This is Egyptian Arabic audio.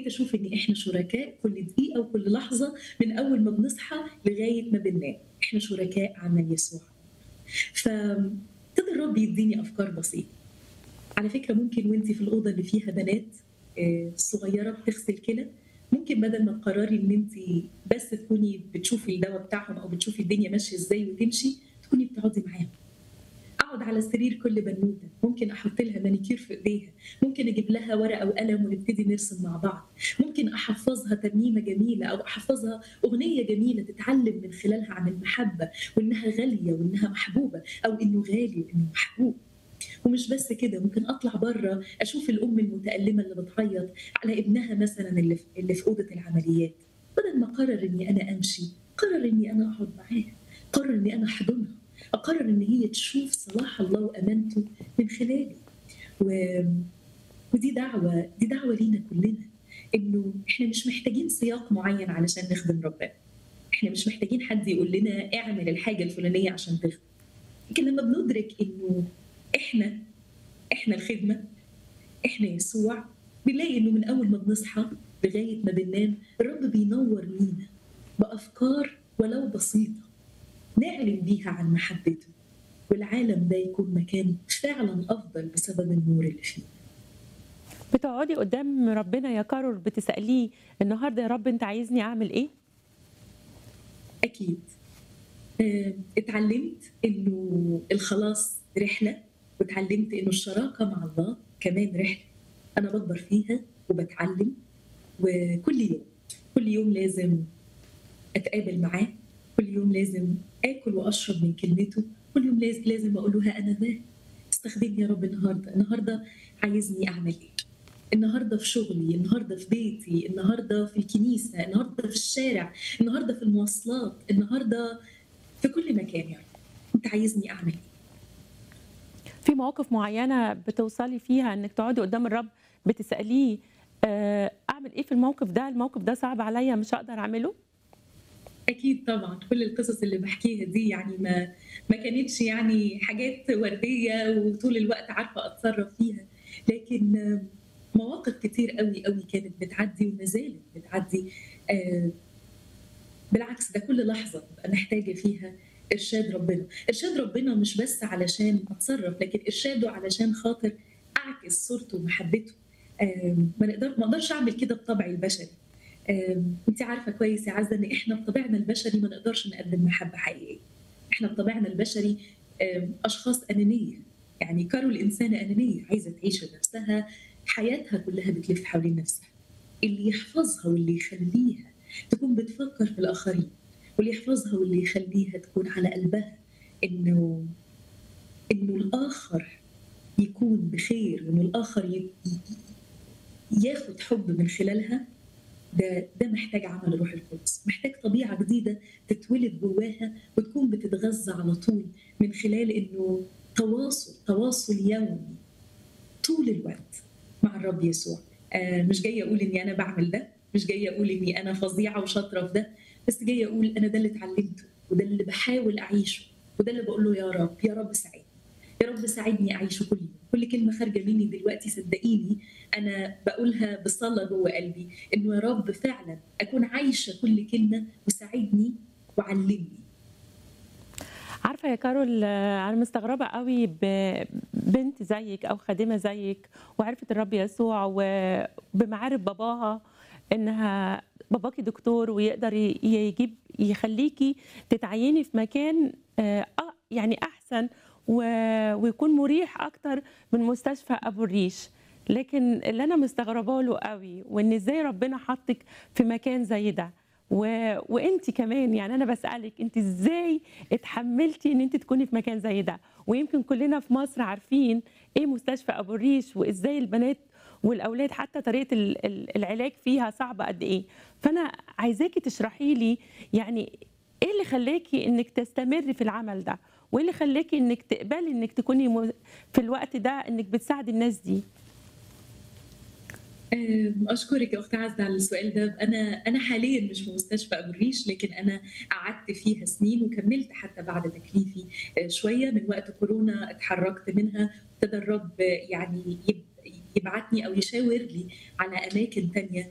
بقيت اشوف ان احنا شركاء كل دقيقه وكل لحظه من اول ما بنصحى لغايه ما بننام احنا شركاء عمل يسوع فابتدى الرب يديني افكار بسيطه على فكره ممكن وانت في الاوضه اللي فيها بنات آه، صغيره بتغسل كلى ممكن بدل ما تقرري ان انت بس تكوني بتشوفي الدواء بتاعهم او بتشوفي الدنيا ماشيه ازاي وتمشي تكوني بتقعدي معاهم اقعد على السرير كل بنوته ممكن احط لها مانيكير في ايديها ممكن اجيب لها ورقه وقلم ونبتدي نرسم مع بعض ممكن احفظها ترنيمه جميله او احفظها اغنيه جميله تتعلم من خلالها عن المحبه وانها غاليه وانها محبوبه او انه غالي وانه محبوب ومش بس كده ممكن اطلع بره اشوف الام المتالمه اللي بتعيط على ابنها مثلا اللي في, اللي في اوضه العمليات بدل ما اقرر اني انا امشي قرر اني انا اقعد معاها قرر اني انا احضنها اقرر ان هي تشوف صلاح الله وامانته من خلالي و... ودي دعوه دي دعوه لينا كلنا انه احنا مش محتاجين سياق معين علشان نخدم ربنا احنا مش محتاجين حد يقول لنا اعمل الحاجه الفلانيه عشان تخدم لكن لما بندرك انه احنا احنا الخدمه احنا يسوع بنلاقي انه من اول ما بنصحى لغايه ما بننام الرب بينور لينا بافكار ولو بسيطه نعلن بيها عن محبته والعالم ده يكون مكان فعلا افضل بسبب النور اللي فيه بتقعدي قدام ربنا يا كارول بتسأليه النهارده يا رب انت عايزني اعمل ايه؟ اكيد آه، اتعلمت انه الخلاص رحله واتعلمت انه الشراكه مع الله كمان رحله انا بكبر فيها وبتعلم وكل يوم كل يوم لازم اتقابل معاه كل يوم لازم اكل واشرب من كلمته كل يوم لازم لازم اقول له ها انا ذا استخدمني يا رب النهارده النهارده عايزني اعمل ايه النهارده في شغلي النهارده في بيتي النهارده في الكنيسه النهارده في الشارع النهارده في المواصلات النهارده في كل مكان يا رب انت عايزني اعمل ايه في مواقف معينه بتوصلي فيها انك تقعدي قدام الرب بتسأليه آه، اعمل ايه في الموقف ده؟ الموقف ده صعب عليا مش هقدر اعمله؟ اكيد طبعا كل القصص اللي بحكيها دي يعني ما ما كانتش يعني حاجات ورديه وطول الوقت عارفه اتصرف فيها لكن آه، مواقف كتير قوي قوي كانت بتعدي وما زالت بتعدي آه، بالعكس ده كل لحظه ببقى محتاجه فيها ارشاد ربنا ارشاد ربنا مش بس علشان اتصرف لكن ارشاده علشان خاطر اعكس صورته ومحبته آم، ما نقدر ما اقدرش اعمل كده بطبعي البشري آم، انت عارفه كويس يا عزه ان احنا بطبعنا البشري ما نقدرش نقدم محبه حقيقيه احنا بطبعنا البشري آم، اشخاص انانيه يعني كارول انسانه انانيه عايزه تعيش لنفسها حياتها كلها بتلف حوالين نفسها اللي يحفظها واللي يخليها تكون بتفكر في الاخرين واللي يحفظها واللي يخليها تكون على قلبها انه انه الاخر يكون بخير وانه الاخر ي- ي- ياخد حب من خلالها ده ده محتاج عمل الروح القدس محتاج طبيعه جديده تتولد جواها وتكون بتتغذى على طول من خلال انه تواصل تواصل يومي طول الوقت مع الرب يسوع آه مش جايه اقول اني انا بعمل ده مش جايه اقول اني انا فظيعه وشاطره في ده بس جايه اقول انا ده اللي اتعلمته وده اللي بحاول اعيشه وده اللي بقول له يا رب يا رب ساعدني يا رب ساعدني اعيشه كل يوم كل كلمه خارجه مني دلوقتي صدقيني انا بقولها بصلاه جوه قلبي انه يا رب فعلا اكون عايشه كل كلمه وساعدني وعلمني عارفه يا كارول آه، انا مستغربه قوي ببنت زيك او خادمه زيك وعرفت الرب يسوع وبمعارف باباها انها باباكي دكتور ويقدر ي- يجيب يخليكي تتعيني في مكان آه، آه، يعني احسن و- ويكون مريح اكتر من مستشفى ابو الريش لكن اللي انا مستغربه له قوي وان ازاي ربنا حطك في مكان زي ده و... وانت كمان يعني انا بسالك انت ازاي اتحملتي ان انت تكوني في مكان زي ده ويمكن كلنا في مصر عارفين ايه مستشفى ابو الريش وازاي البنات والاولاد حتى طريقه ال- ال- العلاج فيها صعبه قد ايه فانا عايزاكي تشرحي لي يعني ايه اللي خلاكي انك تستمري في العمل ده وايه اللي خلاكي انك تقبلي انك تكوني م- في الوقت ده انك بتساعدي الناس دي أم، اشكرك يا اخت عزه على السؤال ده انا انا حاليا مش في مستشفى ابو الريش لكن انا قعدت فيها سنين وكملت حتى بعد تكليفي آه، شويه من وقت كورونا اتحركت منها ابتدى الرب يعني يب- يبعتني او يشاور لي على اماكن تانية